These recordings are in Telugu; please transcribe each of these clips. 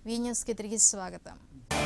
వీ న్యూస్కి తిరిగి స్వాగతం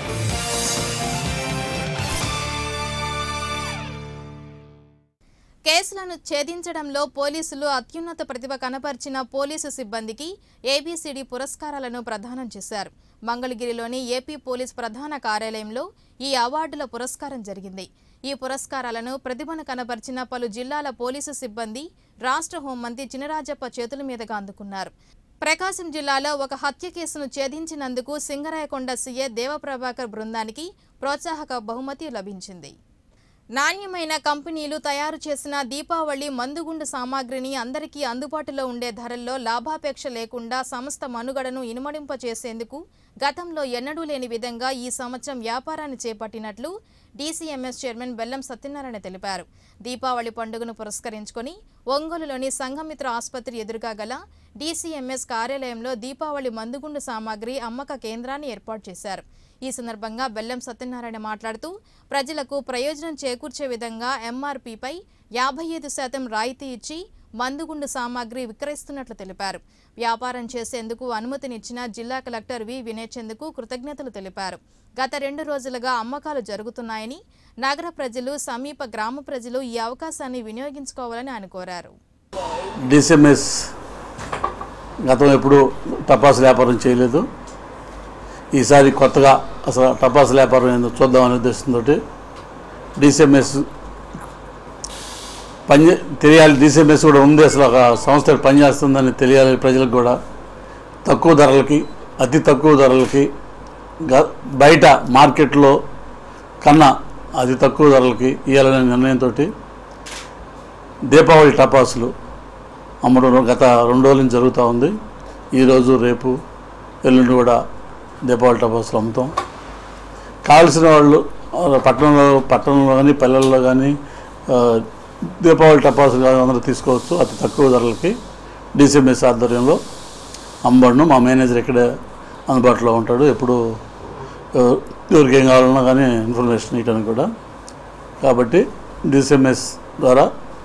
కేసులను ఛేదించడంలో పోలీసులు అత్యున్నత ప్రతిభ కనపరిచిన పోలీసు సిబ్బందికి ఏబీసీడీ పురస్కారాలను ప్రదానం చేశారు మంగళగిరిలోని ఏపీ పోలీస్ ప్రధాన కార్యాలయంలో ఈ అవార్డుల పురస్కారం జరిగింది ఈ పురస్కారాలను ప్రతిభను కనపరిచిన పలు జిల్లాల పోలీసు సిబ్బంది రాష్ట్ర హోంమంత్రి చినరాజప్ప చేతుల మీదుగా అందుకున్నారు ప్రకాశం జిల్లాలో ఒక హత్య కేసును ఛేదించినందుకు సింగరాయకొండ సీఏ దేవప్రభాకర్ బృందానికి ప్రోత్సాహక బహుమతి లభించింది నాణ్యమైన కంపెనీలు తయారు చేసిన దీపావళి మందుగుండు సామాగ్రిని అందరికీ అందుబాటులో ఉండే ధరల్లో లాభాపేక్ష లేకుండా సంస్థ మనుగడను ఇనుమడింపచేసేందుకు గతంలో ఎన్నడూ లేని విధంగా ఈ సంవత్సరం వ్యాపారాన్ని చేపట్టినట్లు డీసీఎంఎస్ చైర్మన్ బెల్లం సత్యనారాయణ తెలిపారు దీపావళి పండుగను పురస్కరించుకొని ఒంగోలులోని సంఘమిత్ర ఆసుపత్రి ఎదురుగా గల డీసీఎంఎస్ కార్యాలయంలో దీపావళి మందుగుండు సామాగ్రి అమ్మక కేంద్రాన్ని ఏర్పాటు చేశారు ఈ సందర్భంగా బెల్లం సత్యనారాయణ మాట్లాడుతూ ప్రజలకు ప్రయోజనం చేకూర్చే విధంగా ఎంఆర్పీపై యాభై ఐదు శాతం రాయితీ ఇచ్చి మందుగుండు సామాగ్రి విక్రయిస్తున్నట్లు తెలిపారు వ్యాపారం చేసేందుకు అనుమతినిచ్చిన జిల్లా కలెక్టర్ వి వినేచెందుకు కృతజ్ఞతలు తెలిపారు గత రెండు రోజులుగా అమ్మకాలు జరుగుతున్నాయని నగర ప్రజలు సమీప గ్రామ ప్రజలు ఈ అవకాశాన్ని వినియోగించుకోవాలని ఆయన కోరారు డిసిఎంఎస్ గతం ఎప్పుడు టపాసులు వ్యాపారం చేయలేదు ఈసారి కొత్తగా అసలు టపాసుల వ్యాపారం ఏందో చూద్దామనే ఉద్దేశంతో డిసిఎంఎస్ పని తెలియాలి డిసిఎంఎస్ కూడా ఉంది అసలు ఒక సంస్థ పనిచేస్తుందని తెలియాలి ప్రజలకు కూడా తక్కువ ధరలకి అతి తక్కువ ధరలకి గ- బయట మార్కెట్లో కన్నా అతి తక్కువ ధరలకి ఇవ్వాలనే నిర్ణయంతో దీపావళి టపాసులు అమ్మడం గత రెండు రోజుల నుంచి జరుగుతూ ఉంది ఈరోజు రేపు ఎల్లుండి కూడా దీపావళి టపాసులు అమ్ముతాం కావలసిన వాళ్ళు ఆ, పట్టణంలో పట్టణంలో కానీ పల్లెల్లో కానీ ఆ, దీపావళి టపాసులు కానీ అందరూ తీసుకోవచ్చు అతి తక్కువ ధరలకి డిసిఎంఎస్ ఆధ్వర్యంలో అమ్మబడును మా మేనేజర్ ఇక్కడే అందుబాటులో ఉంటాడు ఎప్పుడు ఎవ- ఎవరికి ఏం కావాలన్నా కానీ ఇన్ఫర్మేషన్ ఇవ్వడానికి కూడా కాబట్టి డిసిఎంఎస్ ద్వారా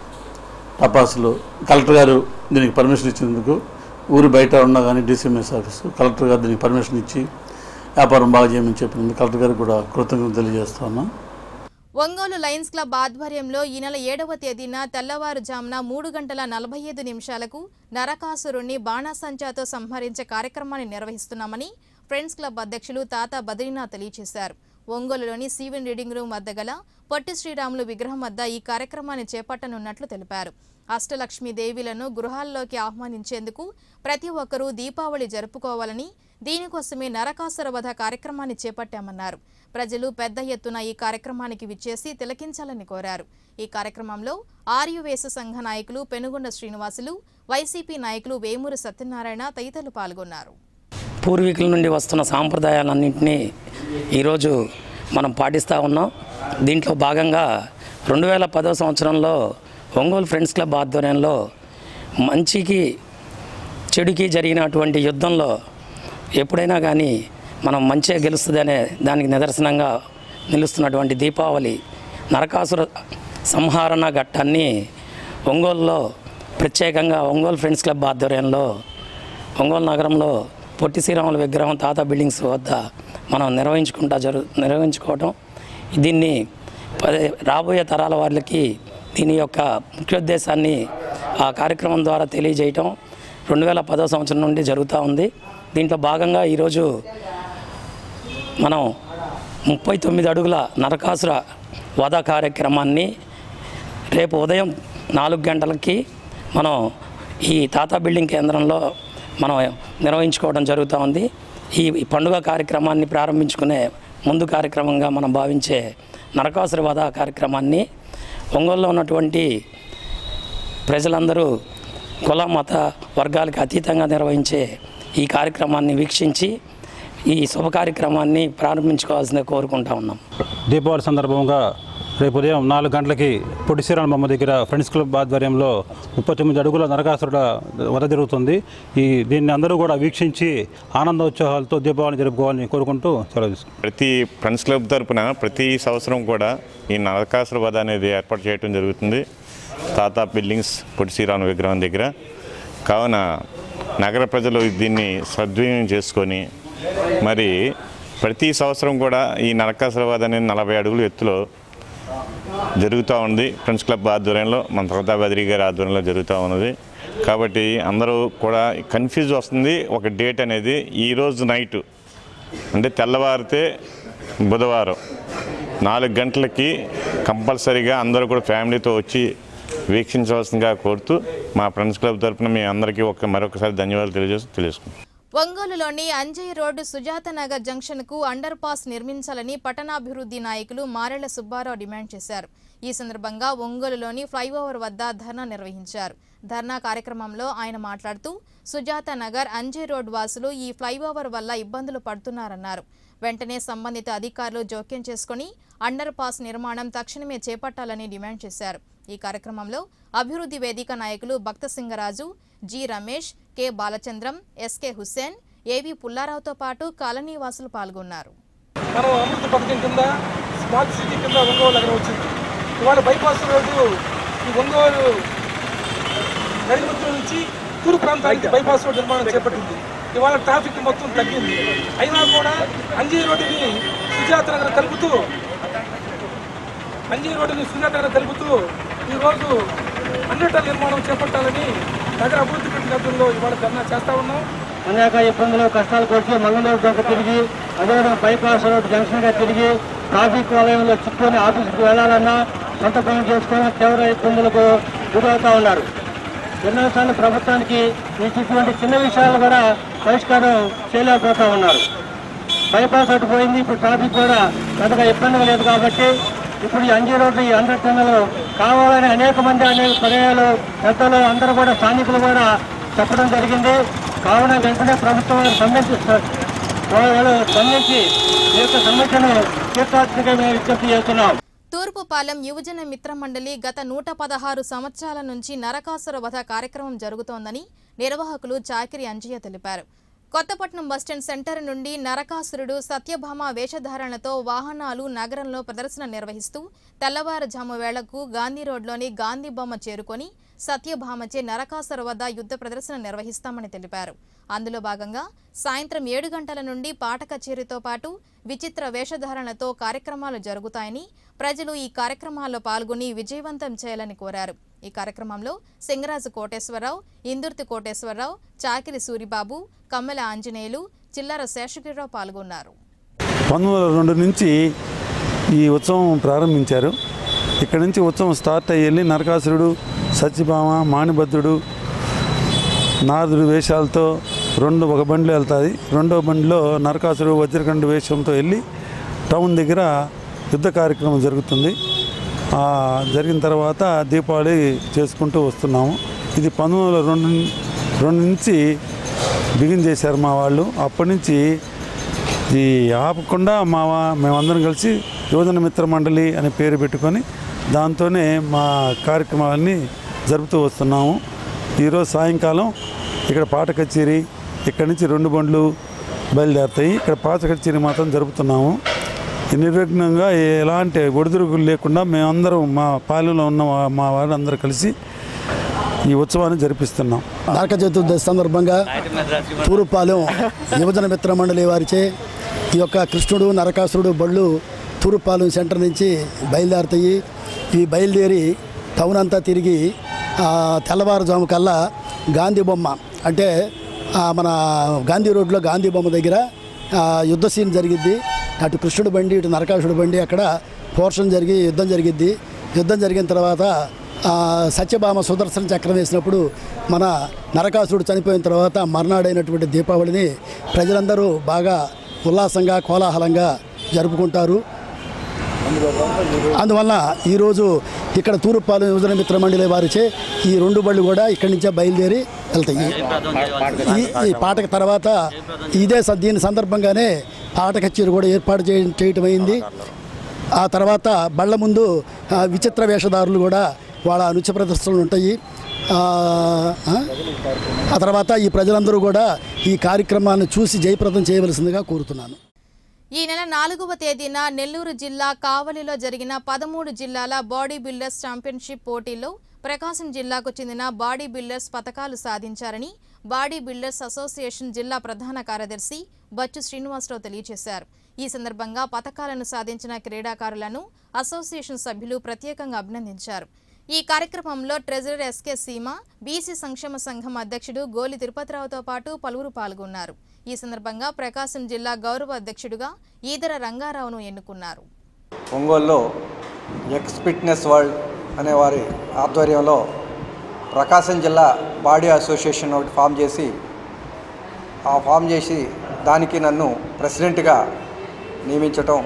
టపాసులు కలెక్టర్ గారు దీనికి పర్మిషన్ ఇచ్చినందుకు ఊరి బయట ఉన్నా కానీ డీసీఎంఎస్ ఆఫీసు కలెక్టర్ గారు దీనికి పర్మిషన్ ఇచ్చి వ్యాపారం బాగా చేయమని చెప్పినందుకు కలెక్టర్ గారికి కూడా కృతజ్ఞతలు తెలియజేస్తా ఉన్నాం ఒంగోలు లయన్స్ క్లబ్ ఆధ్వర్యంలో ఈ నెల ఏడవ తేదీన తెల్లవారుజామున మూడు గంటల నలభై ఐదు నిమిషాలకు నరకాసురుణ్ణి బాణాసంచాతో సంహరించే కార్యక్రమాన్ని నిర్వహిస్తున్నామని ఫ్రెండ్స్ క్లబ్ అధ్యక్షులు తాత బద్రీనాథ్ తెలియజేశారు ఒంగోలులోని సీవెన్ రీడింగ్ రూమ్ వద్ద గల పొట్టి శ్రీరాములు విగ్రహం వద్ద ఈ కార్యక్రమాన్ని చేపట్టనున్నట్లు తెలిపారు అష్టలక్ష్మి దేవిలను గృహాల్లోకి ఆహ్వానించేందుకు ప్రతి ఒక్కరూ దీపావళి జరుపుకోవాలని దీనికోసమే నరకాసుర వధ కార్యక్రమాన్ని చేపట్టామన్నారు ప్రజలు పెద్ద ఎత్తున ఈ కార్యక్రమానికి విచ్చేసి తిలకించాలని కోరారు ఈ కార్యక్రమంలో ఆర్యువేశ సంఘ నాయకులు పెనుగొండ శ్రీనివాసులు వైసీపీ నాయకులు వేమూరి సత్యనారాయణ తదితరులు పాల్గొన్నారు పూర్వీకుల నుండి వస్తున్న సాంప్రదాయాలన్నింటినీ ఈరోజు మనం పాటిస్తూ ఉన్నాం దీంట్లో భాగంగా రెండు వేల పదో సంవత్సరంలో ఒంగోలు ఫ్రెండ్స్ క్లబ్ ఆధ్వర్యంలో మంచికి చెడుకి జరిగినటువంటి యుద్ధంలో ఎప్పుడైనా కానీ మనం మంచిగా గెలుస్తుందనే దానికి నిదర్శనంగా నిలుస్తున్నటువంటి దీపావళి నరకాసుర సంహరణ ఘట్టాన్ని ఒంగోలులో ప్రత్యేకంగా ఒంగోలు ఫ్రెండ్స్ క్లబ్ ఆధ్వర్యంలో ఒంగోలు నగరంలో పొట్టి శ్రీరాముల విగ్రహం తాత బిల్డింగ్స్ వద్ద మనం నిర్వహించుకుంటా జరు నిర్వహించుకోవటం దీన్ని పదే రాబోయే తరాల వాళ్ళకి దీని యొక్క ముఖ్యోద్దేశాన్ని ఆ కార్యక్రమం ద్వారా తెలియజేయటం రెండు వేల పదో సంవత్సరం నుండి జరుగుతూ ఉంది దీంట్లో భాగంగా ఈరోజు మనం ముప్పై తొమ్మిది అడుగుల నరకాసుర వధ కార్యక్రమాన్ని రేపు ఉదయం నాలుగు గంటలకి మనం ఈ తాతా బిల్డింగ్ కేంద్రంలో మనం నిర్వహించుకోవడం జరుగుతూ ఉంది ఈ ఈ పండుగ కార్యక్రమాన్ని ప్రారంభించుకునే ముందు కార్యక్రమంగా మనం భావించే నరకాసుర వధ కార్యక్రమాన్ని ఒంగోలులో ఉన్నటువంటి ప్రజలందరూ కుల మత వర్గాలకు అతీతంగా నిర్వహించే ఈ కార్యక్రమాన్ని వీక్షించి ఈ శుభ కార్యక్రమాన్ని ప్రారంభించుకోవాల్సిందిగా కోరుకుంటా ఉన్నాం దీపావళి సందర్భంగా రేపు ఉదయం నాలుగు గంటలకి పొట్టి శ్రీరామ బొమ్మ దగ్గర ఫ్రెండ్స్ క్లబ్ ఆధ్వర్యంలో ముప్పై తొమ్మిది అడుగుల నరకాసురుడ వధ జరుగుతుంది ఈ దీన్ని అందరూ కూడా వీక్షించి ఆనందోత్సవాలతో దీపావళి జరుపుకోవాలని కోరుకుంటూ సెలవు తీసుకుంటాం ప్రతి ఫ్రెండ్స్ క్లబ్ తరపున ప్రతి సంవత్సరం కూడా ఈ నరకాసుర వధ అనేది ఏర్పాటు చేయడం జరుగుతుంది తాతా బిల్డింగ్స్ పొట్టి శ్రీరామ విగ్రహం దగ్గర కావున నగర ప్రజలు దీన్ని సద్వినియోగం చేసుకొని మరి ప్రతి సంవత్సరం కూడా ఈ నరకాసురవాద అనేది నలభై అడుగుల ఎత్తులో జరుగుతూ ఉంది ఫ్రెండ్స్ క్లబ్ ఆధ్వర్యంలో మన తర్వాత బద్రీ గారి ఆధ్వర్యంలో జరుగుతూ ఉన్నది కాబట్టి అందరూ కూడా కన్ఫ్యూజ్ వస్తుంది ఒక డేట్ అనేది ఈరోజు నైటు అంటే తెల్లవారితే బుధవారం నాలుగు గంటలకి కంపల్సరీగా అందరూ కూడా ఫ్యామిలీతో వచ్చి వీక్షించవలసిందిగా కోరుతూ మా ఫ్రెండ్స్ క్లబ్ తరపున మీ అందరికీ ఒక మరొకసారి ధన్యవాదాలు తెలియజేస్తూ తెలుసుకుంటాం ఒంగోలులోని అంజయ్ రోడ్డు సుజాత నగర్ జంక్షన్కు అండర్ పాస్ నిర్మించాలని పట్టణాభివృద్ధి నాయకులు మారెళ్ల సుబ్బారావు డిమాండ్ చేశారు ఈ సందర్భంగా ఒంగోలులోని ఫ్లైఓవర్ వద్ద ధర్నా నిర్వహించారు ధర్నా కార్యక్రమంలో ఆయన మాట్లాడుతూ సుజాత నగర్ అంజయ్ రోడ్ వాసులు ఈ ఫ్లైఓవర్ వల్ల ఇబ్బందులు పడుతున్నారన్నారు వెంటనే సంబంధిత అధికారులు జోక్యం చేసుకుని అండర్ పాస్ నిర్మాణం తక్షణమే చేపట్టాలని డిమాండ్ చేశారు ఈ కార్యక్రమంలో అభివృద్ధి వేదిక నాయకులు Bhakta Singaraju G Ramesh K Balachandram SK Hussain AV పుల్లారావుతో పాటు కాలనీ వాసులు పాల్గొన్నారు మనం అమృత పథకం కింద స్మార్ట్ సిటీ కింద ఒంగోలు నగరం వచ్చింది ఇవాళ బైపాస్ రోడ్డు ఈ ఒంగోలు నడిమిత్రుల నుంచి తూర్పు ప్రాంతానికి బైపాస్ రోడ్డు నిర్మాణం చేపట్టింది ఇవాళ ట్రాఫిక్ మొత్తం తగ్గింది అయినా కూడా అంజీ రోడ్డుని సుజాత నగర్ కలుపుతూ అంజీ రోడ్డుని సుజాత నగర్ కలుపుతూ ఈరోజు అన్నిట నిర్మాణం చేపట్టాలని నగర అభివృద్ధి కమిటీ ఇవాళ ధర్నా చేస్తా ఉన్నాం అనేక ఇబ్బందులు కష్టాలు కొట్టి మంగళూరు దొంగ తిరిగి అదేవిధంగా బైపాస్ రోడ్ జంక్షన్గా తిరిగి ట్రాఫిక్ వలయంలో చిక్కుని ఆఫీసుకు వెళ్ళాలన్నా సొంత పనులు చేసుకుని తీవ్ర ఇబ్బందులకు గురవుతా ఉన్నారు ఎన్నోసార్లు ప్రభుత్వానికి ఈ ఇటువంటి చిన్న విషయాలు కూడా పరిష్కారం చేయలేకపోతా ఉన్నారు బైపాస్ అటు పోయింది ఇప్పుడు ట్రాఫిక్ కూడా పెద్దగా ఇబ్బందిగా లేదు కాబట్టి ఇప్పుడు ఈ అంజీ రోడ్డు ఈ అండర్ టన్నెల్ కావాలని అనేక మంది అనేక పర్యాయాలు పెద్దలు అందరూ కూడా స్థానికులు కూడా చెప్పడం జరిగింది కావున వెంటనే ప్రభుత్వం వారు స్పందించి వాళ్ళు స్పందించి ఈ యొక్క సమస్యను తీర్చాల్సిందిగా మేము విజ్ఞప్తి చేస్తున్నాం తూర్పుపాలెం యువజన మిత్ర మండలి గత నూట పదహారు సంవత్సరాల నుంచి నరకాసుర వధ కార్యక్రమం జరుగుతోందని నిర్వాహకులు చాకిరి అంజయ్య తెలిపారు కొత్తపట్నం బస్టాండ్ సెంటర్ నుండి నరకాసురుడు సత్యభామ వేషధారణతో వాహనాలు నగరంలో ప్రదర్శన నిర్వహిస్తూ తెల్లవారుజాము వేళకు గాంధీ రోడ్లోని గాంధీ బొమ్మ చేరుకొని సత్యభామచే నరకాసుర వద్ద యుద్ధ ప్రదర్శన నిర్వహిస్తామని తెలిపారు అందులో భాగంగా సాయంత్రం ఏడు గంటల నుండి పాట కచేరీతో పాటు విచిత్ర వేషధారణతో కార్యక్రమాలు జరుగుతాయని ప్రజలు ఈ కార్యక్రమాల్లో పాల్గొని విజయవంతం చేయాలని కోరారు ఈ కార్యక్రమంలో సింగరాజు కోటేశ్వరరావు ఇందుర్తి కోటేశ్వరరావు చాకిరి సూరిబాబు కమ్మెల ఆంజనేయులు చిల్లర శేషగిరిరావు పాల్గొన్నారు పంతొమ్మిది వందల రెండు నుంచి ఈ ఉత్సవం ప్రారంభించారు ఇక్కడ నుంచి ఉత్సవం స్టార్ట్ అయ్యి వెళ్ళి నరకాసురుడు సత్యభామ మాణిభద్రుడు నారదుడు వేషాలతో రెండు ఒక బండిలో వెళ్తుంది రెండో బండిలో నరకాసురుడు వజ్రకండు వేషంతో వెళ్ళి టౌన్ దగ్గర యుద్ధ కార్యక్రమం జరుగుతుంది ఆ, జరిగిన తర్వాత దీపావళి చేసుకుంటూ వస్తున్నాము ఇది పంతొమ్మిది వందల రెండు రెండు నుంచి బిగిన్ చేశారు మా వాళ్ళు అప్పటి నుంచి ఈ ఆపకుండా మా వా- మేమందరం కలిసి యువజన మిత్ర మండలి అనే పేరు పెట్టుకొని దాంతోనే మా కార్యక్రమాలన్నీ జరుపుతూ వస్తున్నాము ఈరోజు సాయంకాలం ఇక్కడ పాట కచేరీ ఇక్కడ నుంచి రెండు బండ్లు బయలుదేరుతాయి ఇక్కడ పాట కచేరీ మాత్రం జరుపుతున్నాము ఈ నిర్విఘ్నంగా ఎలాంటి ఒడిదుడుకులు లేకుండా మేమందరం మా పాలెంలో ఉన్న మా- మా వాళ్ళందరూ కలిసి ఈ ఉత్సవాన్ని జరిపిస్తున్నాం నరక చతుర్దశి సందర్భంగా తూరుపాలెం యువజన మిత్ర మండలి వారిచే ఈ యొక్క కృష్ణుడు నరకాసురుడు బళ్ళు తూరుపాలెం సెంటర్ నుంచి బయలుదేరుతాయి ఇవి బయలుదేరి టౌన్ అంతా తిరిగి ఆ, తెల్లవారుజాము కల్లా గాంధీ బొమ్మ అంటే ఆ, మన గాంధీ రోడ్లో గాంధీ బొమ్మ దగ్గర ఆ, యుద్ధ సీన్ జరిగిద్ది అటు కృష్ణుడు బండి ఇటు నరకాసుడు బండి అక్కడ పోర్షన్ జరిగి యుద్ధం జరిగిద్ది యుద్ధం జరిగిన తర్వాత ఆ, సత్యభామ సుదర్శన చక్రం వేసినప్పుడు మన నరకాసురుడు చనిపోయిన తర్వాత మర్నాడైనటువంటి దీపావళిని ప్రజలందరూ బాగా ఉల్లాసంగా కోలాహలంగా జరుపుకుంటారు అందువల్ల ఈరోజు ఇక్కడ తూర్పుపాలెం యువజన మిత్ర మండలి వారిచే ఈ రెండు బళ్ళు కూడా ఇక్కడి నుంచే బయలుదేరి వెళ్తాయి ఈ ఈ పాటకు తర్వాత ఇదే స- దీని సందర్భంగానే పాట కచేరీ కూడా ఏర్పాటు చేయ చేయటం అయింది ఆ తర్వాత బళ్ళ ముందు ఆ, విచిత్ర వేషధారులు కూడా వాళ్ళ నృత్య ప్రదర్శనలు ఉంటాయి ఆ, ఆ? ఆ తర్వాత ఈ ప్రజలందరూ కూడా ఈ కార్యక్రమాన్ని చూసి జయప్రదం చేయవలసిందిగా కోరుతున్నాను ఈ నెల నాలుగవ తేదీన నెల్లూరు జిల్లా కావలిలో జరిగిన పదమూడు జిల్లాల బాడీ బిల్డర్స్ ఛాంపియన్షిప్ పోటీలో ప్రకాశం జిల్లాకు చెందిన బాడీ బిల్డర్స్ పథకాలు సాధించారని బాడీ బిల్డర్స్ అసోసియేషన్ జిల్లా ప్రధాన కార్యదర్శి బచ్చు శ్రీనివాసరావు తెలియజేశారు ఈ సందర్భంగా పథకాలను సాధించిన క్రీడాకారులను అసోసియేషన్ సభ్యులు ప్రత్యేకంగా అభినందించారు ఈ కార్యక్రమంలో ట్రెజరర్ ఎస్కే సీమ బీసీ సంక్షేమ సంఘం అధ్యక్షుడు గోలి తిరుపతిరావుతో పాటు పలువురు పాల్గొన్నారు ఈ సందర్భంగా ప్రకాశం జిల్లా గౌరవ అధ్యక్షుడిగా ఈదర రంగారావును ఎన్నుకున్నారు ఒంగోలులో ఎక్స్ ఫిట్నెస్ వరల్డ్ అనే వారి ఆధ్వర్యంలో ప్రకాశం జిల్లా బాడీ అసోసియేషన్ ఒకటి ఫామ్ చేసి ఆ ఫామ్ చేసి దానికి నన్ను ప్రెసిడెంట్గా నియమించటం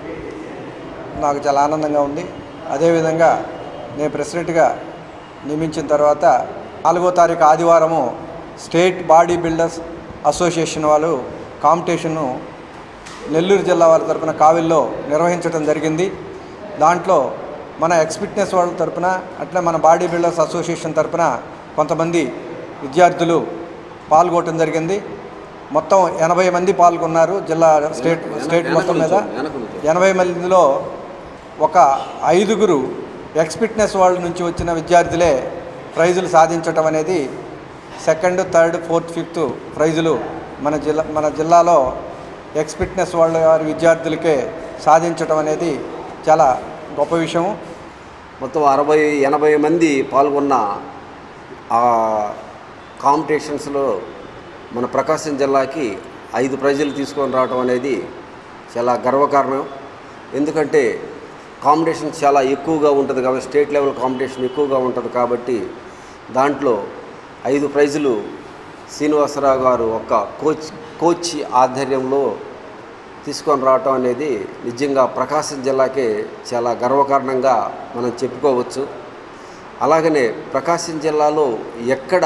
నాకు చాలా ఆనందంగా ఉంది అదేవిధంగా నేను ప్రెసిడెంట్గా నియమించిన తర్వాత నాలుగో తారీఖు ఆదివారము స్టేట్ బాడీ బిల్డర్స్ అసోసియేషన్ వాళ్ళు కాంపిటీషన్ను నెల్లూరు జిల్లా వారి తరపున కావిల్లో నిర్వహించడం జరిగింది దాంట్లో మన ఎక్స్ఫిట్నెస్ వాళ్ళ తరపున అట్లే మన బాడీ బిల్డర్స్ అసోసియేషన్ తరపున కొంతమంది విద్యార్థులు పాల్గొనడం జరిగింది మొత్తం ఎనభై మంది పాల్గొన్నారు జిల్లా స్టేట్ స్టేట్ మొత్తం మీద ఎనభై మందిలో ఒక ఐదుగురు ఎక్స్ఫిట్నెస్ వాళ్ళ నుంచి వచ్చిన విద్యార్థులే ప్రైజులు సాధించటం అనేది సెకండ్ థర్డ్ ఫోర్త్ ఫిఫ్త్ ప్రైజులు మన జిల్లా మన జిల్లాలో ఎక్స్ ఫిట్నెస్ వాళ్ళ వారి విద్యార్థులకే సాధించటం అనేది చాలా గొప్ప విషయం మొత్తం అరవై ఎనభై మంది పాల్గొన్న ఆ కాంపిటీషన్స్లో మన ప్రకాశం జిల్లాకి ఐదు ప్రైజులు తీసుకొని రావడం అనేది చాలా గర్వకారణం ఎందుకంటే కాంపిటీషన్ చాలా ఎక్కువగా ఉంటుంది కాబట్టి స్టేట్ లెవెల్ కాంపిటీషన్ ఎక్కువగా ఉంటుంది కాబట్టి దాంట్లో ఐదు ప్రైజులు శ్రీనివాసరావు గారు ఒక కోచ్ కోచ్ ఆధ్వర్యంలో తీసుకొని రావటం అనేది నిజంగా ప్రకాశం జిల్లాకే చాలా గర్వకారణంగా మనం చెప్పుకోవచ్చు అలాగనే ప్రకాశం జిల్లాలో ఎక్కడ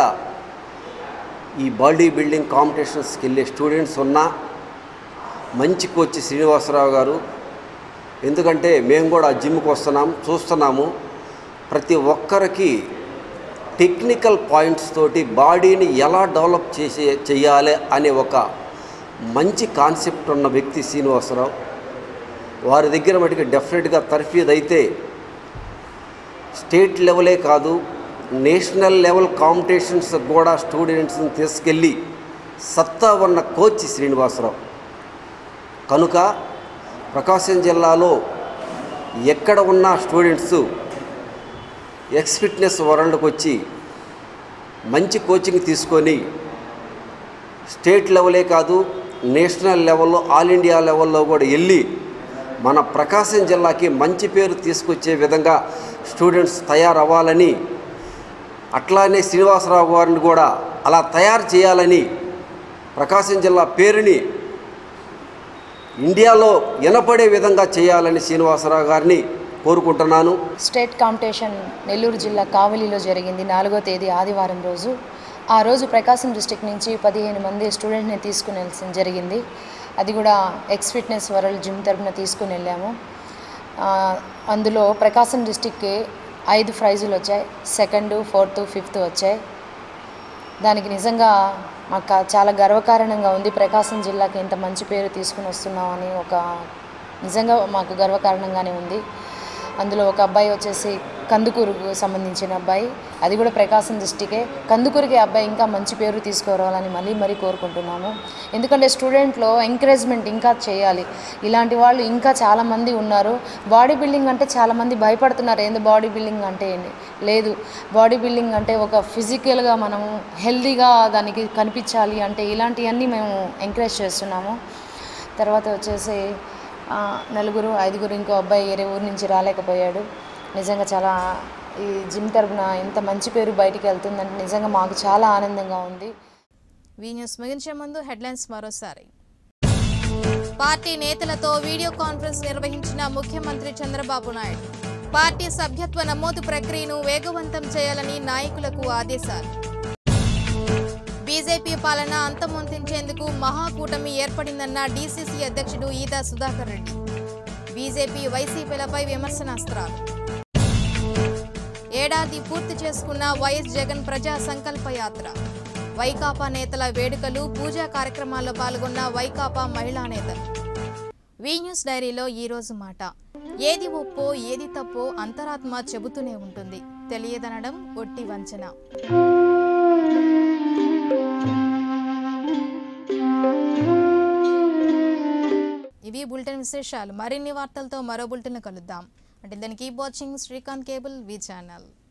ఈ బాడీ బిల్డింగ్ కాంపిటీషన్స్కి వెళ్ళే స్టూడెంట్స్ ఉన్నా మంచి కోచ్ శ్రీనివాసరావు గారు ఎందుకంటే మేము కూడా జిమ్కి వస్తున్నాం చూస్తున్నాము ప్రతి ఒక్కరికి టెక్నికల్ పాయింట్స్ తోటి బాడీని ఎలా డెవలప్ చేసే చేయాలి అనే ఒక మంచి కాన్సెప్ట్ ఉన్న వ్యక్తి శ్రీనివాసరావు వారి దగ్గర మటుకు డెఫినెట్గా తర్ఫీదు అయితే స్టేట్ లెవెలే కాదు నేషనల్ లెవెల్ కాంపిటీషన్స్ కూడా స్టూడెంట్స్ని తీసుకెళ్ళి సత్తా ఉన్న కోచ్ శ్రీనివాసరావు కనుక ప్రకాశం జిల్లాలో ఎక్కడ ఉన్న స్టూడెంట్స్ ఎక్స్ ఫిట్నెస్ వరల్డ్కి వచ్చి మంచి కోచింగ్ తీసుకొని స్టేట్ లెవెలే కాదు నేషనల్ లెవెల్లో ఆల్ ఇండియా లెవెల్లో కూడా వెళ్ళి మన ప్రకాశం జిల్లాకి మంచి పేరు తీసుకొచ్చే విధంగా స్టూడెంట్స్ తయారవ్వాలని అట్లానే శ్రీనివాసరావు గారిని కూడా అలా తయారు చేయాలని ప్రకాశం జిల్లా పేరుని ఇండియాలో వినపడే విధంగా చేయాలని శ్రీనివాసరావు గారిని కోరుకుంటున్నాను స్టేట్ కాంపిటీషన్ నెల్లూరు జిల్లా కావలిలో జరిగింది నాలుగో తేదీ ఆదివారం రోజు ఆ రోజు ప్రకాశం డిస్టిక్ నుంచి పదిహేను మంది స్టూడెంట్ని తీసుకుని వెళ్ళడం జరిగింది అది కూడా ఎక్స్ ఫిట్నెస్ వరల్డ్ జిమ్ తరపున తీసుకుని వెళ్ళాము ఆ, అందులో ప్రకాశం డిస్టిక్కి ఐదు ప్రైజులు వచ్చాయి సెకండ్ ఫోర్త్ ఫిఫ్త్ వచ్చాయి దానికి నిజంగా మాకు చాలా గర్వకారణంగా ఉంది ప్రకాశం జిల్లాకి ఇంత మంచి పేరు తీసుకుని వస్తున్నామని ఒక నిజంగా మాకు గర్వకారణంగానే ఉంది అందులో ఒక అబ్బాయి వచ్చేసి కందుకూరుకు సంబంధించిన అబ్బాయి అది కూడా ప్రకాశం డిస్టికే కందుకూరుకి అబ్బాయి ఇంకా మంచి పేరు తీసుకురావాలని మళ్ళీ మరీ కోరుకుంటున్నాము ఎందుకంటే స్టూడెంట్లో ఎంకరేజ్మెంట్ ఇంకా చేయాలి ఇలాంటి వాళ్ళు ఇంకా చాలామంది ఉన్నారు బాడీ బిల్డింగ్ అంటే చాలామంది భయపడుతున్నారు ఏంది బాడీ బిల్డింగ్ అంటే ఏంటి లేదు బాడీ బిల్డింగ్ అంటే ఒక ఫిజికల్గా మనము హెల్దీగా దానికి కనిపించాలి అంటే ఇలాంటివన్నీ మేము ఎంకరేజ్ చేస్తున్నాము తర్వాత వచ్చేసి ఆ, నలుగురు ఐదుగురు ఇంకో అబ్బాయి వేరే ఊరు నుంచి రాలేకపోయాడు నిజంగా చాలా ఈ జిమ్ తరపున ఇంత మంచి పేరు బయటికి వెళ్తుందంటే నిజంగా మాకు చాలా ఆనందంగా ఉంది వీ న్యూస్ ముగించే ముందు హెడ్లైన్స్ మరోసారి పార్టీ నేతలతో వీడియో కాన్ఫరెన్స్ నిర్వహించిన ముఖ్యమంత్రి చంద్రబాబు నాయుడు పార్టీ సభ్యత్వ నమోదు ప్రక్రియను వేగవంతం చేయాలని నాయకులకు ఆదేశాలు బీజేపీ పాలన అంతమొందించేందుకు మహాకూటమి ఏర్పడిందన్న డీసీసీ అధ్యక్షుడు ఈదా సుధాకర్ రెడ్డి బీజేపీ వైసీపీలపై విమర్శనాస్త్రాలు ఏడాది పూర్తి చేసుకున్న వైఎస్ జగన్ ప్రజా సంకల్ప యాత్ర వైకాపా నేతల వేడుకలు పూజా కార్యక్రమాల్లో పాల్గొన్న వైకాపా మహిళా నేతలు వి న్యూస్ డైరీలో ఈ రోజు మాట ఏది ఒప్పో ఏది తప్పో అంతరాత్మ చెబుతూనే ఉంటుంది తెలియదనడం ఒట్టి వంచన ఇవి బులెటిన్ విశేషాలు మరిన్ని వార్తలతో మరో బులెటిన్ కలుద్దాం అంటే దానికి keep watching Srikanth cable V channel